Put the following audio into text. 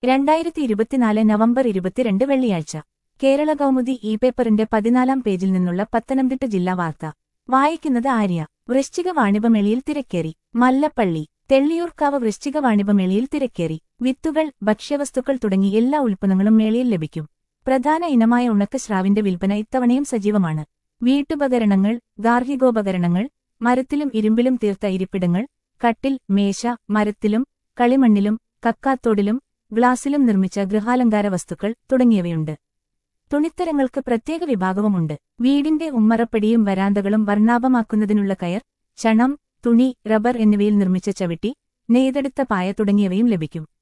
രണ്ടായിരത്തി ഇരുപത്തിനാല് നവംബർ ഇരുപത്തിരണ്ട് വെള്ളിയാഴ്ച കേരള കൗമുദി ഇ പേപ്പറിന്റെ പതിനാലാം പേജിൽ നിന്നുള്ള പത്തനംതിട്ട ജില്ലാ വാർത്ത വായിക്കുന്നത് ആര്യ വൃശ്ചിക വാണിഭമേളിയിൽ തിരക്കേറി മല്ലപ്പള്ളി തെള്ളിയൂർക്കാവ് വൃശ്ചിക വാണിഭമേളിയിൽ തിരക്കേറി വിത്തുകൾ ഭക്ഷ്യവസ്തുക്കൾ തുടങ്ങി എല്ലാ ഉൽപ്പന്നങ്ങളും മേളയിൽ ലഭിക്കും പ്രധാന ഇനമായ ഉണക്കശ്രാവിന്റെ വിൽപ്പന ഇത്തവണയും സജീവമാണ് വീട്ടുപകരണങ്ങൾ ഗാർഹികോപകരണങ്ങൾ മരത്തിലും ഇരുമ്പിലും തീർത്ത ഇരിപ്പിടങ്ങൾ കട്ടിൽ മേശ മരത്തിലും കളിമണ്ണിലും കക്കാത്തോടിലും ഗ്ലാസിലും നിർമ്മിച്ച ഗൃഹാലങ്കാര വസ്തുക്കൾ തുടങ്ങിയവയുണ്ട് തുണിത്തരങ്ങൾക്ക് പ്രത്യേക വിഭാഗവുമുണ്ട് വീടിന്റെ ഉമ്മറപ്പടിയും വരാന്തകളും വർണ്ണാഭമാക്കുന്നതിനുള്ള കയർ ചണം തുണി റബ്ബർ എന്നിവയിൽ നിർമ്മിച്ച ചവിട്ടി നെയ്തെടുത്ത പായ തുടങ്ങിയവയും ലഭിക്കും